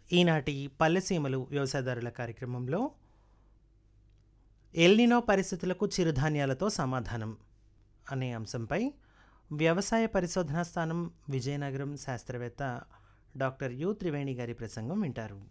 ఈనాటి పల్లెసీమలు వ్యవసాయదారుల కార్యక్రమంలో ఎల్నినో పరిస్థితులకు చిరుధాన్యాలతో సమాధానం అనే అంశంపై వ్యవసాయ పరిశోధనా స్థానం విజయనగరం శాస్త్రవేత్త డాక్టర్ యు త్రివేణి గారి ప్రసంగం వింటారు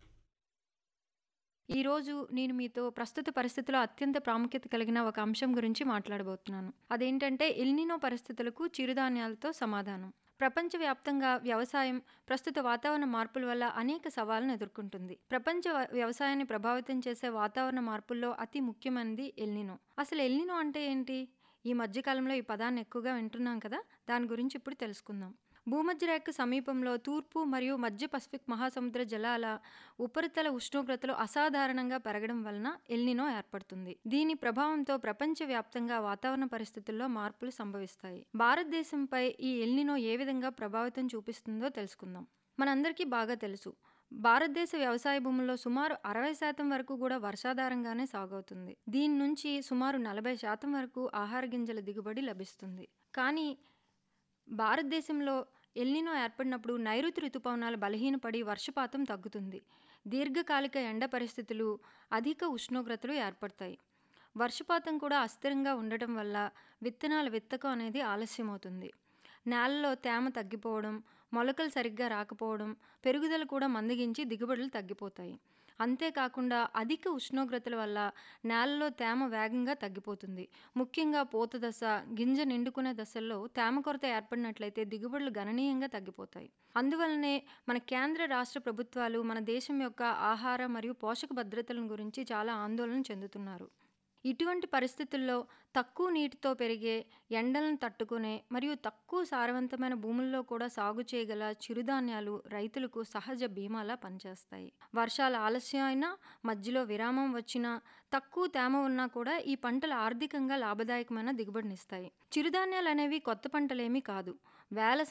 ఈరోజు నేను మీతో ప్రస్తుత పరిస్థితిలో అత్యంత ప్రాముఖ్యత కలిగిన ఒక అంశం గురించి మాట్లాడబోతున్నాను అదేంటంటే ఎల్నినో పరిస్థితులకు చిరుధాన్యాలతో సమాధానం ప్రపంచవ్యాప్తంగా వ్యవసాయం ప్రస్తుత వాతావరణ మార్పుల వల్ల అనేక సవాళ్లను ఎదుర్కొంటుంది ప్రపంచ వ- వ్యవసాయాన్ని ప్రభావితం చేసే వాతావరణ మార్పుల్లో అతి ముఖ్యమైనది ఎల్నినో అసలు ఎల్నినో అంటే ఏంటి ఈ మధ్యకాలంలో ఈ పదాన్ని ఎక్కువగా వింటున్నాం కదా దాని గురించి ఇప్పుడు తెలుసుకుందాం భూమధ్య రేఖ సమీపంలో తూర్పు మరియు మధ్య పసిఫిక్ మహాసముద్ర జలాల ఉపరితల ఉష్ణోగ్రతలు అసాధారణంగా పెరగడం వలన ఎల్నినో ఏర్పడుతుంది దీని ప్రభావంతో ప్రపంచవ్యాప్తంగా వాతావరణ పరిస్థితుల్లో మార్పులు సంభవిస్తాయి భారతదేశంపై ఈ ఎల్నినో ఏ విధంగా ప్రభావితం చూపిస్తుందో తెలుసుకుందాం మనందరికీ బాగా తెలుసు భారతదేశ వ్యవసాయ భూముల్లో సుమారు అరవై శాతం వరకు కూడా వర్షాధారంగానే సాగవుతుంది దీని నుంచి సుమారు నలభై శాతం వరకు ఆహార గింజల దిగుబడి లభిస్తుంది కానీ భారతదేశంలో ఎల్నినో ఏర్పడినప్పుడు నైరుతి ఋతుపవనాలు బలహీనపడి వర్షపాతం తగ్గుతుంది దీర్ఘకాలిక ఎండ పరిస్థితులు అధిక ఉష్ణోగ్రతలు ఏర్పడతాయి వర్షపాతం కూడా అస్థిరంగా ఉండటం వల్ల విత్తనాల విత్తకం అనేది ఆలస్యమవుతుంది నేలలో తేమ తగ్గిపోవడం మొలకలు సరిగ్గా రాకపోవడం పెరుగుదల కూడా మందగించి దిగుబడులు తగ్గిపోతాయి అంతేకాకుండా అధిక ఉష్ణోగ్రతల వల్ల నేలలో తేమ వేగంగా తగ్గిపోతుంది ముఖ్యంగా పూత దశ గింజ నిండుకునే దశల్లో తేమ కొరత ఏర్పడినట్లయితే దిగుబడులు గణనీయంగా తగ్గిపోతాయి అందువలనే మన కేంద్ర రాష్ట్ర ప్రభుత్వాలు మన దేశం యొక్క ఆహార మరియు పోషక భద్రతలను గురించి చాలా ఆందోళన చెందుతున్నారు ఇటువంటి పరిస్థితుల్లో తక్కువ నీటితో పెరిగే ఎండలను తట్టుకునే మరియు తక్కువ సారవంతమైన భూముల్లో కూడా సాగు చేయగల చిరుధాన్యాలు రైతులకు సహజ బీమాలా పనిచేస్తాయి వర్షాలు ఆలస్యం అయినా మధ్యలో విరామం వచ్చినా తక్కువ తేమ ఉన్నా కూడా ఈ పంటలు ఆర్థికంగా లాభదాయకమైన దిగుబడినిస్తాయి చిరుధాన్యాలు అనేవి కొత్త పంటలేమీ కాదు వేల